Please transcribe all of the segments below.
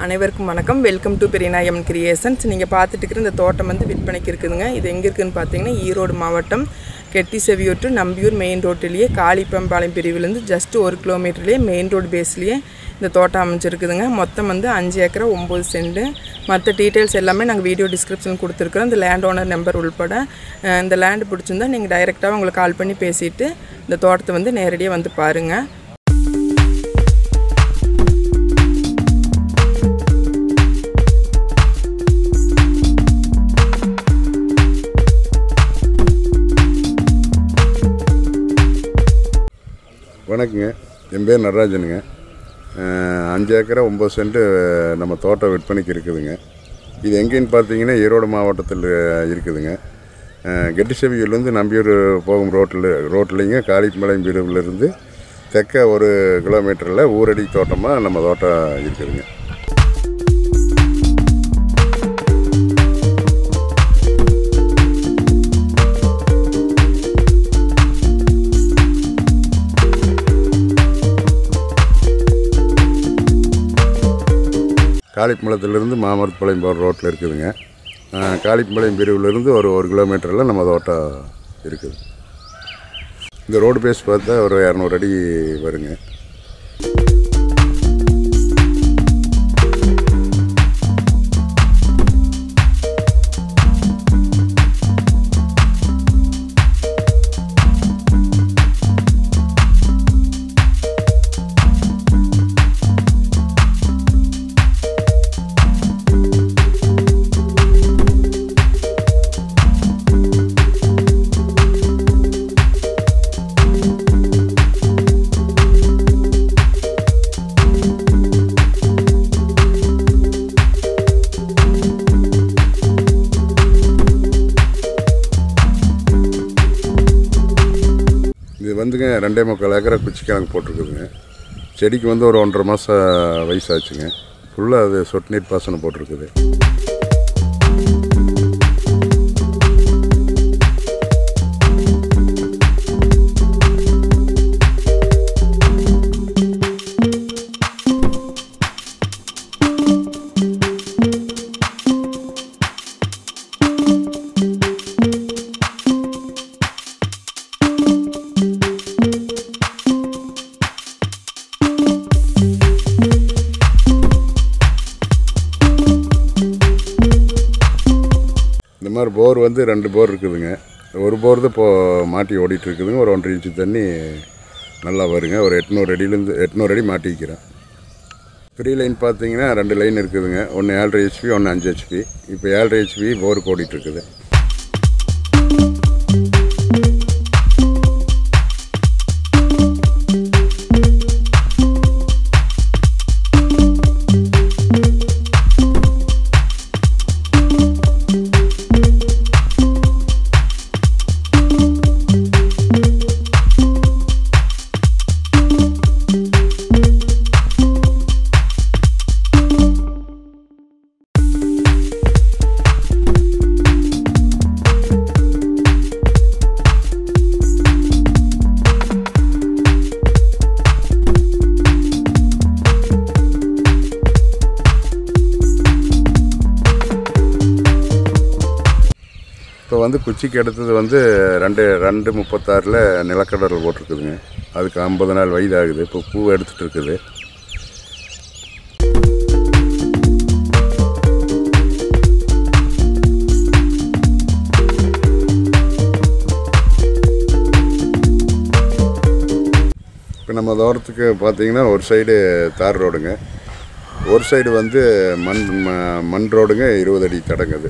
அனைவருக்கும் வணக்கம் welcome to பெரியநாயம் creations நீங்கள் பார்த்துட்டு இருக்கிற இந்த தோட்டம் வந்து விற்பனைக்கு இருக்குதுங்க இது எங்கே இருக்குதுன்னு பார்த்தீங்கன்னா ஈரோடு மாவட்டம் Gettichevur to Nambiyur main ரோட்டிலேயே காளிப்பம்பாளையம் பிரிவுலேருந்து ஜஸ்ட் ஒரு கிலோமீட்டர்லேயே மெயின் ரோடு பேஸ்லேயே இந்த தோட்டம் அமைஞ்சிருக்குதுங்க மொத்தம் வந்து அஞ்சு ஏக்கரா ஒம்பது சென்ட் மற்ற டீட்டெயில்ஸ் எல்லாமே நாங்கள் வீடியோ டிஸ்கிரிப்ஷன் கொடுத்துருக்குறோம் இந்த லேண்ட் ஓனர் நம்பர் உள்பட அஹ், இந்த லேண்டு பிடிச்சிருந்தா நீங்கள் டைரெக்டாக உங்களுக்கு கால் பண்ணி பேசிவிட்டு இந்த தோட்டத்தை வந்து நேரடியாக வந்து பாருங்கள் வணக்கங்க என் பேர் நடராஜனுங்க அஹ், அஞ்சு ஏக்கரா ஒம்பது சென்ட் நம்ம தோட்டம் விற்பனைக்கு இருக்குதுங்க இது எங்கேன்னு பார்த்தீங்கன்னா ஈரோடு மாவட்டத்தில் இருக்குதுங்க அஹ், கெட்டிச்செவியூர்லேருந்து நம்பியூர் போகும் ரோட்டில் ரோட்லேங்க காளிப்பாளையம் பிரிவிலிருந்து தெற்க ஒரு கிலோமீட்டரில் ஊரடி தோட்டமாக நம்ம தோட்டம் இருக்குதுங்க காளிப்பாளையத்துலேருந்து மாமரத்துப்பாளையம் போகிற ரோட்டில் இருக்குதுங்க அஹ், காளிப்பாளையம் பிரிவிலிருந்து ஒரு ஒரு கிலோமீட்டரில் நம்ம தோட்டம் இருக்குது இந்த ரோடு பேஸ் பார்த்தா ஒரு இரநூறு அடி வருங்க இது வந்துங்க ரெண்டே முக்கால் ஏக்கரா குச்சிக்கிழங்கு போட்டிருக்குதுங்க செடிக்கு வந்து ஒரு ஒன்றரை மாதம் வயசாச்சுங்க ஃபுல்லாக அது சொட்டு நீர் பாசனம் போட்டிருக்குது இந்த மாதிரி போர் வந்து ரெண்டு போர் இருக்குதுங்க ஒரு போர் தான் இப்போது மாட்டி ஓடிட்டு இருக்குதுங்க ஒரு ஒன்றரை இன்ச்சு தண்ணி நல்லா வருங்க ஒரு எட்நூறு அடியிலேருந்து எட்நூறு அடி மாட்டி வைக்கிறேன் த்ரீ லைன் பார்த்தீங்கன்னா ரெண்டு லைன் இருக்குதுங்க ஒன்று ஏழரை ஹெச்பி ஒன்று அஞ்சு ஹெச்பி இப்போ ஏழரை ஹெச்பி போருக்கு ஓடிட்டு இருக்குது இப்போ வந்து குச்சிக்கு எடுத்தது வந்து ரெண்டு ரெண்டு முப்பத்தாறில் நிலக்கடலை போட்டிருக்குதுங்க அதுக்கு ஐம்பது நாள் வயதாகுது இப்போ பூ எடுத்துகிட்டு இருக்குது இப்போ நம்ம தோட்டத்துக்கு பார்த்தீங்கன்னா ஒரு சைடு தார் ரோடுங்க ஒரு சைடு வந்து மண் ம- மண் ரோடுங்க இருபது அடி தடங்குது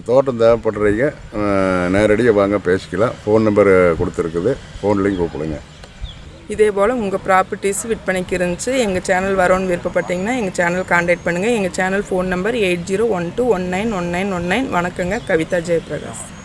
இந்த தோட்டம் தேவைப்படுறீங்க நேரடியாக வாங்க பேசிக்கலாம் ஃபோன் நம்பர் கொடுத்துருக்குது ஃபோன்லேயும் கூப்பிடுங்க இதே போல் உங்கள் ப்ராப்பர்ட்டிஸ் விற்பனைக்கு இருந்துச்சு எங்கள் சேனல் வரோன்னு விருப்பப்பட்டீங்கன்னா எங்கள் சேனல் காண்டாக்ட் பண்ணுங்கள் எங்கள் channel phone number eight zero one two one nine one nine one nine வணக்கங்க கவிதா ஜெயபிரகாஷ்